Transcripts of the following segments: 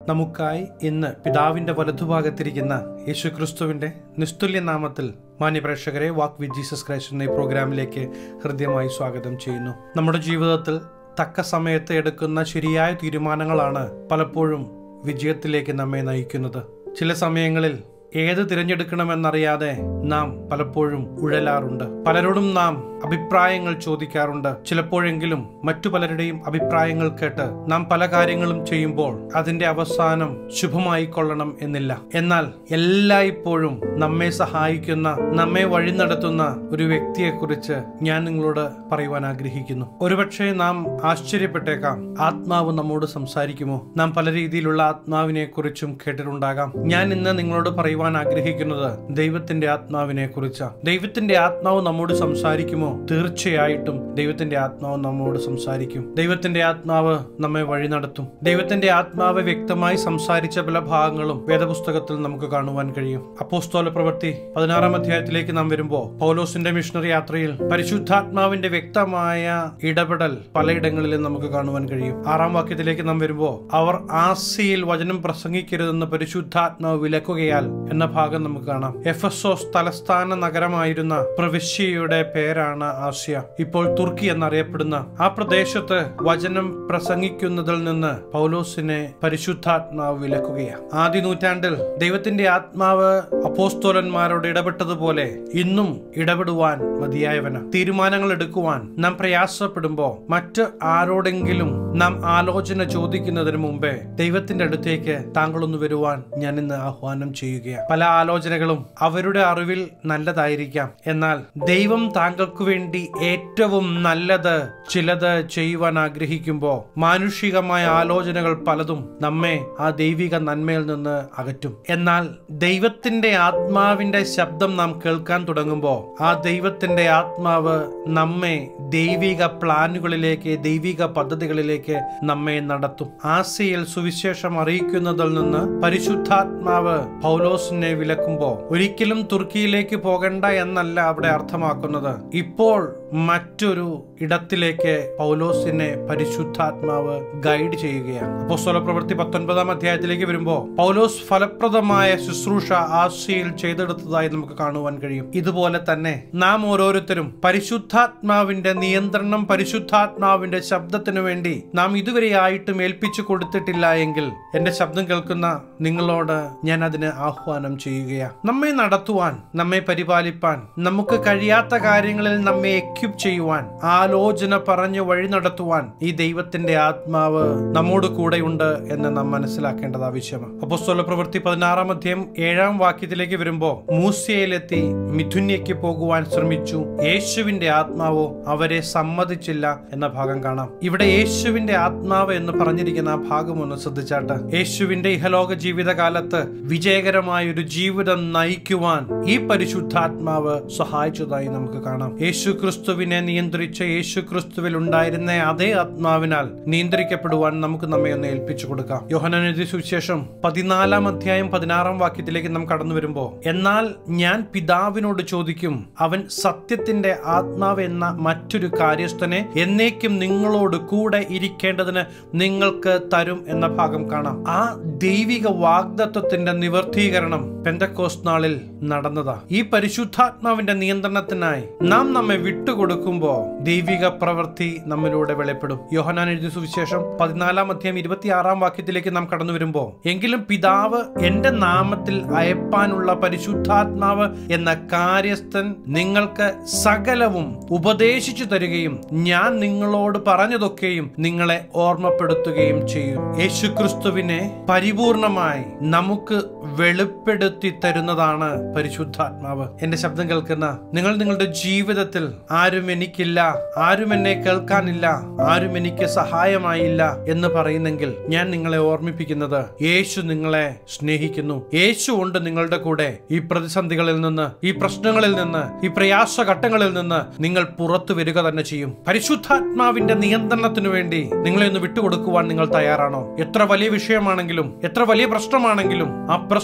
നമുക്കായി ഇന്ന് പിതാവിന്റെ വലതുഭാഗത്തിരിക്കുന്ന യേശുക്രിസ്തുവിന്റെ നിസ്തുല്യ നാമത്തിൽ മാന്യപ്രേക്ഷകരെ വാക്ക് വിത്ത് ജീസസ് ക്രൈസ്റ്റ് എന്ന ഈ പ്രോഗ്രാമിലേക്ക് ഹൃദ്യമായി സ്വാഗതം ചെയ്യുന്നു നമ്മുടെ ജീവിതത്തിൽ തക്ക സമയത്ത് എടുക്കുന്ന ശരിയായ തീരുമാനങ്ങളാണ് പലപ്പോഴും വിജയത്തിലേക്ക് നമ്മെ നയിക്കുന്നത് ചില സമയങ്ങളിൽ ഏത് തിരഞ്ഞെടുക്കണമെന്നറിയാതെ നാം പലപ്പോഴും ഉഴലാറുണ്ട് പലരോടും നാം അഭിപ്രായങ്ങൾ ചോദിക്കാറുണ്ട് ചിലപ്പോഴെങ്കിലും മറ്റു പലരുടെയും അഭിപ്രായങ്ങൾ കേട്ട് നാം പല കാര്യങ്ങളും ചെയ്യുമ്പോൾ അതിന്റെ അവസാനം ശുഭമായി കൊള്ളണം എന്നില്ല എന്നാൽ എല്ലായ്പ്പോഴും നമ്മെ സഹായിക്കുന്ന നമ്മെ വഴി നടത്തുന്ന ഒരു വ്യക്തിയെക്കുറിച്ച് ഞാൻ നിങ്ങളോട് പറയുവാൻ ആഗ്രഹിക്കുന്നു ഒരുപക്ഷെ നാം ആശ്ചര്യപ്പെട്ടേക്കാം ആത്മാവ് നമ്മോട് സംസാരിക്കുമോ നാം പല രീതിയിലുള്ള ആത്മാവിനെ കുറിച്ചും കേട്ടിട്ടുണ്ടാകാം ഞാൻ ഇന്ന് നിങ്ങളോട് പറയുവാൻ ആഗ്രഹിക്കുന്നത് ദൈവത്തിന്റെ ആത്മാവിനെ കുറിച്ചാണ് ദൈവത്തിന്റെ ആത്മാവ് നമ്മോട് സംസാരിക്കുമോ തീർച്ചയായിട്ടും ദൈവത്തിന്റെ ആത്മാവ് നമ്മോട് സംസാരിക്കും ദൈവത്തിന്റെ ആത്മാവ് നമ്മെ വഴി നടത്തും ദൈവത്തിന്റെ ആത്മാവ് വ്യക്തമായി സംസാരിച്ച പല ഭാഗങ്ങളും വേദപുസ്തകത്തിൽ നമുക്ക് കാണുവാൻ കഴിയും അപ്പോസ്തോല പ്രവൃത്തി പതിനാറാം അധ്യായത്തിലേക്ക് നാം വരുമ്പോൾ പൗലോസിന്റെ മിഷണറി യാത്രയിൽ പരിശുദ്ധാത്മാവിന്റെ വ്യക്തമായ ഇടപെടൽ പലയിടങ്ങളിലും നമുക്ക് കാണുവാൻ കഴിയും ആറാം വാക്യത്തിലേക്ക് നാം വരുമ്പോൾ അവർ ആസിയിൽ വചനം പ്രസംഗിക്കരുതെന്ന് പരിശുദ്ധാത്മാവ് വിലക്കുകയാൽ എന്ന ഭാഗം നമുക്ക് കാണാം എഫസോസ് തലസ്ഥാന നഗരമായിരുന്ന പ്രവിശ്യയുടെ പേരാണ് ആസിയ ഇപ്പോൾ തുർക്കി എന്നറിയപ്പെടുന്ന ആ പ്രദേശത്ത് വചനം പ്രസംഗിക്കുന്നതിൽ നിന്ന് പൗലോസിനെ പരിശുദ്ധാത്മാവ് വിലക്കുകയാണ് ആദ്യ നൂറ്റാണ്ടിൽ ദൈവത്തിന്റെ ആത്മാവ് അപ്പോസ്തോലന്മാരോട് ഇടപെട്ടതുപോലെ ഇന്നും ഇടപെടുവാൻ മതിയായവന് തീരുമാനങ്ങൾ എടുക്കുവാൻ നാം പ്രയാസപ്പെടുമ്പോൾ മറ്റ് ആരോടെങ്കിലും നാം ആലോചന ചോദിക്കുന്നതിന് മുമ്പേ ദൈവത്തിന്റെ അടുത്തേക്ക് താങ്കളൊന്ന് വരുവാൻ ഞാൻ ഇന്ന് ആഹ്വാനം ചെയ്യുകയാണ് പല ആലോചനകളും അവരുടെ അറിവിൽ നല്ലതായിരിക്കാം എന്നാൽ ദൈവം താങ്കൾക്ക് വേണ്ടി ഏറ്റവും നല്ലത് ചിലത് ചെയ്യുവാൻ ആഗ്രഹിക്കുമ്പോൾ മാനുഷികമായ ആലോചനകൾ പലതും നമ്മെ ആ ദൈവിക നന്മയിൽ നിന്ന് അകറ്റും എന്നാൽ ദൈവത്തിന്റെ ആത്മാവിന്റെ ശബ്ദം നാം കേൾക്കാൻ തുടങ്ങുമ്പോൾ ആ ദൈവത്തിന്റെ ആത്മാവ് നമ്മെ ദൈവിക പ്ലാനുകളിലേക്ക് ദൈവിക പദ്ധതികളിലേക്ക് നമ്മെ നടത്തും ആസിയിൽ സുവിശേഷം അറിയിക്കുന്നതിൽ നിന്ന് പരിശുദ്ധാത്മാവ് പൗലോസിനെ വിലക്കുമ്പോൾ ഒരിക്കലും തുർക്കിയിലേക്ക് പോകണ്ട എന്നല്ല അവിടെ അർത്ഥമാക്കുന്നത് ഇപ്പോൾ മറ്റൊരു ഇടത്തിലേക്ക് പൗലോസിനെ പരിശുദ്ധാത്മാവ് ഗൈഡ് ചെയ്യുകയാണ് അപ്പോസ്തല പ്രവൃത്തി പത്തൊൻപതാം അധ്യായത്തിലേക്ക് വരുമ്പോൾ പൗലോസ് ഫലപ്രദമായ ശുശ്രൂഷ ആസിയയിൽ ചെയ്തെടുത്തതായി നമുക്ക് കാണുവാൻ കഴിയും ഇതുപോലെ തന്നെ നാം ഓരോരുത്തരും പരിശുദ്ധാത്മാവിന്റെ നിയന്ത്രണം പരിശുദ്ധാത്മാവിന്റെ ശബ്ദത്തിനു വേണ്ടി നാം ഇതുവരെയായിട്ടും ഏൽപ്പിച്ചു കൊടുത്തിട്ടില്ല എങ്കിൽ എന്റെ ശബ്ദം കേൾക്കുന്ന നിങ്ങളോട് ഞാൻ അതിന് ആഹ്വാനം ചെയ്യുകയാണ് നമ്മെ നടത്തുവാൻ നമ്മെ പരിപാലിപ്പാൻ നമുക്ക് കഴിയാത്ത കാര്യങ്ങളിൽ നമ്മെ എക്യുപ് ചെയ്യുവാൻ ആലോചന പറഞ്ഞു വഴി നടത്തുവാൻ ഈ ദൈവത്തിന്റെ ആത്മാവ് നമ്മോട് കൂടെയുണ്ട് എന്ന് നാം മനസ്സിലാക്കേണ്ടത് ആവശ്യമാണ് അപ്പോസ്തല പ്രവൃത്തി പതിനാറാം അധ്യായം ഏഴാം വാക്യത്തിലേക്ക് വരുമ്പോൾ മൂസ്യയിലെത്തി മിഥുന്യയ്ക്ക് പോകുവാൻ ശ്രമിച്ചു യേശുവിന്റെ ആത്മാവോ അവരെ സമ്മതിച്ചില്ല എന്ന ഭാഗം കാണാം ഇവിടെ യേശുവിന്റെ ആത്മാവ് എന്ന് പറഞ്ഞിരിക്കുന്ന ആ ഭാഗം ഒന്ന് ശ്രദ്ധിച്ചാട്ട് യേശുവിന്റെ ഇഹലോക ജീവിതകാലത്ത് വിജയകരമായ ഒരു ജീവിതം നയിക്കുവാൻ ഈ പരിശുദ്ധാത്മാവ് സഹായിച്ചതായി നമുക്ക് കാണാം യേശു ക്രിസ്തുവിനെ നിയന്ത്രിച്ച യേശു ക്രിസ്തുവിൽ ഉണ്ടായിരുന്ന അതേ ആത്മാവിനാൽ നിയന്ത്രിക്കപ്പെടുവാൻ നമുക്ക് നമ്മെ ഒന്ന് ഏൽപ്പിച്ചു കൊടുക്കാം യോഹനനെഴുതി സുവിശേഷം പതിനാലാം അധ്യായം പതിനാറാം വാക്യത്തിലേക്ക് നാം കടന്നു വരുമ്പോൾ എന്നാൽ ഞാൻ പിതാവിനോട് ചോദിക്കും അവൻ സത്യത്തിന്റെ ആത്മാവ് എന്ന മറ്റൊരു കാര്യസ്ഥനെ എന്നേക്കും നിങ്ങളോട് കൂടെ ഇരിക്കേണ്ടതിന് നിങ്ങൾക്ക് തരും എന്ന ഭാഗം കാണാം ആ ദൈവിക വാഗ്ദത്വത്തിന്റെ നിവർത്തീകരണം പെന്തക്കോസ് നാളിൽ നടന്നതാ ഈ പരിശുദ്ധാത്മാവിന്റെ നിയന്ത്രണത്തിനായി നാം നമ്മെ വിട്ടുകൊടുക്കുമ്പോൾ ദൈവിക പ്രവൃത്തി നമ്മിലൂടെ വെളിപ്പെടും യോഹനാൻ എഴുതിയ സുവിശേഷം പതിനാലാം അധ്യായം ഇരുപത്തിയാറാം വാക്യത്തിലേക്ക് നാം കടന്നു വരുമ്പോൾ എങ്കിലും പിതാവ് എന്റെ നാമത്തിൽ അയപ്പാനുള്ള പരിശുദ്ധാത്മാവ് എന്ന കാര്യസ്ഥൻ നിങ്ങൾക്ക് സകലവും ഉപദേശിച്ചു തരികയും ഞാൻ നിങ്ങളോട് പറഞ്ഞതൊക്കെയും നിങ്ങളെ ഓർമ്മപ്പെടുത്തുകയും ചെയ്യും യേശുക്രിസ്തുവിനെ പരിപൂർണമായി നമുക്ക് വെളിപ്പെടുത്തി തരുന്നതാണ് പരിശുദ്ധാത്മാവ് എന്റെ ശബ്ദം കേൾക്കുന്ന നിങ്ങൾ നിങ്ങളുടെ ജീവിതത്തിൽ ആരും എനിക്കില്ല ആരും എന്നെ കേൾക്കാനില്ല ആരും എനിക്ക് സഹായമായില്ല എന്ന് പറയുന്നെങ്കിൽ ഞാൻ നിങ്ങളെ ഓർമ്മിപ്പിക്കുന്നത് യേശു നിങ്ങളെ സ്നേഹിക്കുന്നു യേശു ഉണ്ട് നിങ്ങളുടെ കൂടെ ഈ പ്രതിസന്ധികളിൽ നിന്ന് ഈ പ്രശ്നങ്ങളിൽ നിന്ന് ഈ പ്രയാസ ഘട്ടങ്ങളിൽ നിന്ന് നിങ്ങൾ പുറത്തു വരിക തന്നെ ചെയ്യും പരിശുദ്ധാത്മാവിന്റെ നിയന്ത്രണത്തിനു വേണ്ടി നിങ്ങളെ ഒന്ന് വിട്ടുകൊടുക്കുവാൻ നിങ്ങൾ തയ്യാറാണോ എത്ര വലിയ വിഷയമാണെങ്കിലും എത്ര വലിയ പ്രശ്നമാണെങ്കിലും ആ പ്രശ്നങ്ങളുടെ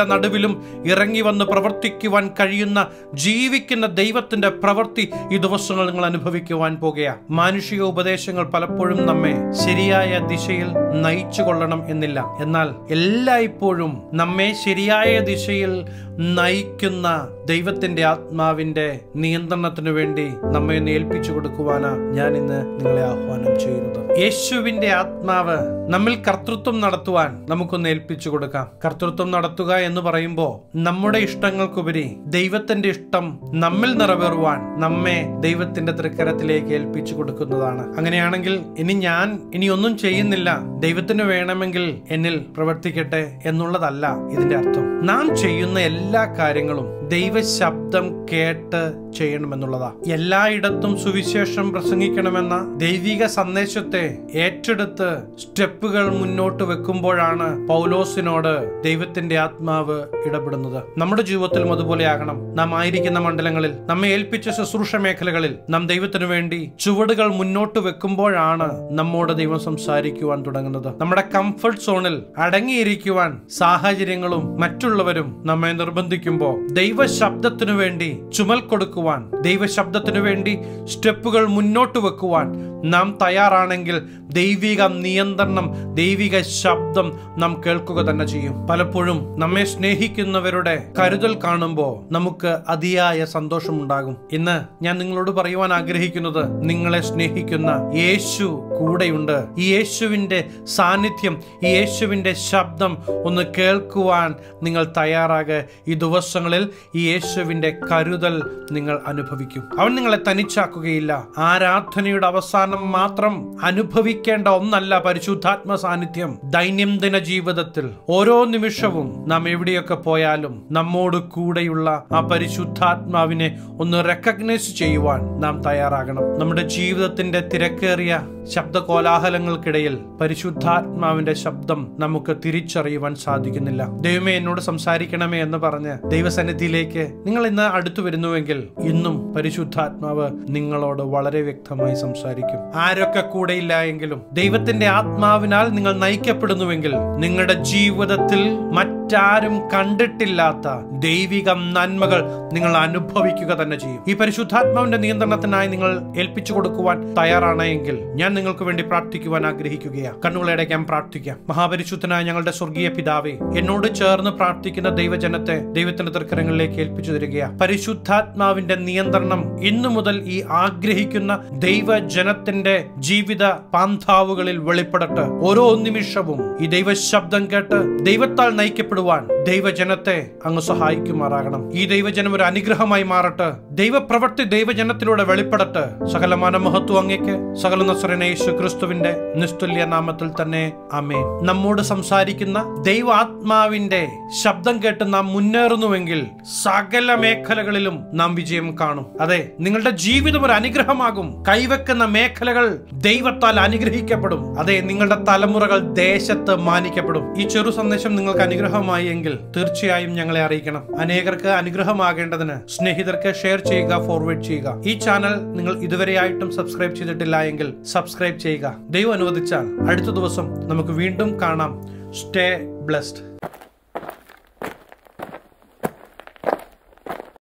ഞങ്ങളുടെ നടുവിലും ഇറങ്ങി വന്ന് പ്രവർത്തിക്കുവാൻ കഴിയുന്ന ജീവിക്കുന്ന ദൈവത്തിന്റെ പ്രവൃത്തി ഈ ദിവസങ്ങൾ നിങ്ങൾ അനുഭവിക്കുവാൻ പോകുക മാനുഷിക ഉപദേശങ്ങൾ പലപ്പോഴും നമ്മെ ശരിയായ ദിശയിൽ നയിച്ചു കൊള്ളണം എന്നില്ല എന്നാൽ എല്ലായ്പ്പോഴും നമ്മെ ശരിയായ ദിശയിൽ നയിക്കുന്ന ദൈവത്തിന്റെ ആത്മാവിന്റെ നിയന്ത്രണത്തിനു വേണ്ടി നമ്മെ ഒന്ന് ഏൽപ്പിച്ചു കൊടുക്കുവാനാ ഞാൻ ഇന്ന് നിങ്ങളെ ആഹ്വാനം ചെയ്യുന്നത് യേശുവിന്റെ ആത്മാവ് നമ്മിൽ കർത്തൃത്വം നടത്തുവാൻ നമുക്കൊന്ന് ഏൽപ്പിച്ചു കൊടുക്കാം കർത്തൃത്വം നടത്തുക എന്ന് പറയുമ്പോൾ നമ്മുടെ ഇഷ്ടങ്ങൾക്കുപരി ദൈവത്തിന്റെ ഇഷ്ടം നമ്മിൽ നിറവേറുവാൻ നമ്മെ ദൈവത്തിന്റെ തൃക്കരത്തിലേക്ക് ഏൽപ്പിച്ചു കൊടുക്കുന്നതാണ് അങ്ങനെയാണെങ്കിൽ ഇനി ഞാൻ ഇനി ഒന്നും ചെയ്യുന്നില്ല ദൈവത്തിന് വേണമെങ്കിൽ എന്നിൽ പ്രവർത്തിക്കട്ടെ എന്നുള്ളതല്ല ഇതിന്റെ അർത്ഥം നാം ചെയ്യുന്ന എല്ലാ കാര്യങ്ങളും ദൈവശബ്ദം കേട്ട് ചെയ്യണമെന്നുള്ളതാ എല്ലായിടത്തും സുവിശേഷം പ്രസംഗിക്കണമെന്ന ദൈവിക സന്ദേശത്തെ ഏറ്റെടുത്ത് സ്റ്റെപ്പുകൾ മുന്നോട്ട് വെക്കുമ്പോഴാണ് പൗലോസിനോട് ദൈവത്തിന്റെ ആത്മാവ് ഇടപെടുന്നത് നമ്മുടെ ജീവിതത്തിലും അതുപോലെയാകണം നാം ആയിരിക്കുന്ന മണ്ഡലങ്ങളിൽ നമ്മെ ഏൽപ്പിച്ച ശുശ്രൂഷ മേഖലകളിൽ നാം ദൈവത്തിനു വേണ്ടി ചുവടുകൾ മുന്നോട്ട് വെക്കുമ്പോഴാണ് നമ്മോട് ദൈവം സംസാരിക്കുവാൻ തുടങ്ങുന്നത് നമ്മുടെ കംഫർട്ട് സോണിൽ അടങ്ങിയിരിക്കുവാൻ സാഹചര്യങ്ങളും മറ്റുള്ളവരും നമ്മെ നിർബന്ധിക്കുമ്പോൾ ദൈവശബ്ദത്തിനു വേണ്ടി ചുമൽ കൊടുക്കുവാൻ ദൈവശബ്ദത്തിനു വേണ്ടി സ്റ്റെപ്പുകൾ മുന്നോട്ട് വെക്കുവാൻ നാം തയ്യാറാണെങ്കിൽ ദൈവിക നിയന്ത്രണം ദൈവിക ശബ്ദം നാം കേൾക്കുക തന്നെ ചെയ്യും പലപ്പോഴും നമ്മെ സ്നേഹിക്കുന്നവരുടെ കരുതൽ കാണുമ്പോൾ നമുക്ക് അതിയായ സന്തോഷമുണ്ടാകും ഇന്ന് ഞാൻ നിങ്ങളോട് പറയുവാൻ ആഗ്രഹിക്കുന്നത് നിങ്ങളെ സ്നേഹിക്കുന്ന യേശു കൂടെയുണ്ട് ഈ യേശുവിന്റെ സാന്നിധ്യം ഈ യേശുവിന്റെ ശബ്ദം ഒന്ന് കേൾക്കുവാൻ നിങ്ങൾ തയ്യാറാകുക ഈ ദിവസങ്ങളിൽ ഈ യേശുവിന്റെ കരുതൽ നിങ്ങൾ അനുഭവിക്കും അവൻ നിങ്ങളെ തനിച്ചാക്കുകയില്ല ആരാധനയുടെ അവസാനം മാത്രം അനുഭവിക്കേണ്ട ഒന്നല്ല പരിശുദ്ധാത്മ സാന്നിധ്യം ദൈനംദിന ജീവിതത്തിൽ ഓരോ നിമിഷവും നാം എവിടെയൊക്കെ പോയാലും നമ്മോട് കൂടെയുള്ള ആ പരിശുദ്ധാത്മാവിനെ ഒന്ന് റെക്കഗ്നൈസ് ചെയ്യുവാൻ നാം തയ്യാറാകണം നമ്മുടെ ജീവിതത്തിന്റെ തിരക്കേറിയ ശബ്ദ കോലാഹലങ്ങൾക്കിടയിൽ പരിശുദ്ധാത്മാവിന്റെ ശബ്ദം നമുക്ക് തിരിച്ചറിയുവാൻ സാധിക്കുന്നില്ല ദൈവമേ എന്നോട് സംസാരിക്കണമേ എന്ന് പറഞ്ഞ് ദൈവസന്നിധിയിലേക്ക് നിങ്ങൾ ഇന്ന് അടുത്തു വരുന്നുവെങ്കിൽ ഇന്നും പരിശുദ്ധാത്മാവ് നിങ്ങളോട് വളരെ വ്യക്തമായി സംസാരിക്കും ആരൊക്കെ കൂടെയില്ല എങ്കിലും ദൈവത്തിന്റെ ആത്മാവിനാൽ നിങ്ങൾ നയിക്കപ്പെടുന്നുവെങ്കിൽ നിങ്ങളുടെ ജീവിതത്തിൽ മറ്റാരും കണ്ടിട്ടില്ലാത്ത ദൈവിക നന്മകൾ നിങ്ങൾ അനുഭവിക്കുക തന്നെ ചെയ്യും ഈ പരിശുദ്ധാത്മാവിന്റെ നിയന്ത്രണത്തിനായി നിങ്ങൾ ഏൽപ്പിച്ചു കൊടുക്കുവാൻ തയ്യാറാണെങ്കിൽ ഞാൻ നിങ്ങൾക്ക് വേണ്ടി പ്രാർത്ഥിക്കുവാൻ ആഗ്രഹിക്കുകയാണ് കണ്ണുകളടയ്ക്കാൻ പ്രാർത്ഥിക്കാം മഹാപരിശുദ്ധനായ ഞങ്ങളുടെ സ്വർഗീയ പിതാവേ എന്നോട് ചേർന്ന് പ്രാർത്ഥിക്കുന്ന ദൈവജനത്തെ ദൈവത്തിന്റെ തൃക്കരങ്ങളിലേക്ക് ഏൽപ്പിച്ചു തരികയാണ് പരിശുദ്ധാത്മാവിന്റെ നിയന്ത്രണം ഇന്നു മുതൽ ഈ ആഗ്രഹിക്കുന്ന ദൈവജനത്തിന്റെ ജീവിത പാന്താവുകളിൽ വെളിപ്പെടട്ടെ ഓരോ നിമിഷവും ഈ ദൈവശബ്ദം കേട്ട് ദൈവത്താൽ നയിക്കപ്പെടുവാൻ ദൈവജനത്തെ അങ്ങ് സഹായിക്കുമാറാകണം ഈ ദൈവജനം ഒരു അനുഗ്രഹമായി മാറട്ടെ ദൈവപ്രവൃത്തി ദൈവജനത്തിലൂടെ വെളിപ്പെടട്ടെ സകല മനമഹത്വം അങ്ങയ്ക്ക് സകല നസ്രനെ യേശു ക്രിസ്തുവിന്റെ നിസ്തുല്യ നാമത്തിൽ തന്നെ അമേൻ നമ്മോട് സംസാരിക്കുന്ന ദൈവാത്മാവിന്റെ ശബ്ദം കേട്ട് നാം മുന്നേറുന്നുവെങ്കിൽ സകല മേഖലകളിലും നാം വിജയം കാണും അതെ നിങ്ങളുടെ ജീവിതം ഒരു അനുഗ്രഹമാകും കൈവെക്കുന്ന മേഖലകൾ ദൈവത്താൽ അനുഗ്രഹിക്കപ്പെടും അതെ നിങ്ങളുടെ തലമുറകൾ ദേശത്ത് മാനിക്കപ്പെടും ഈ ചെറു സന്ദേശം നിങ്ങൾക്ക് അനുഗ്രഹമായി എങ്കിൽ തീർച്ചയായും ഞങ്ങളെ അറിയിക്കണം അനേകർക്ക് അനുഗ്രഹമാകേണ്ടതിന് സ്നേഹിതർക്ക് ഷെയർ ചെയ്യുക ഫോർവേഡ് ചെയ്യുക ഈ ചാനൽ നിങ്ങൾ ഇതുവരെയായിട്ടും സബ്സ്ക്രൈബ് ചെയ്തിട്ടില്ല എങ്കിൽ സബ്സ്ക്രൈബ് ചെയ്യുക ദൈവം അനുവദിച്ചാൽ അടുത്ത ദിവസം നമുക്ക് വീണ്ടും കാണാം സ്റ്റേ ബ്ലെസ്ഡ്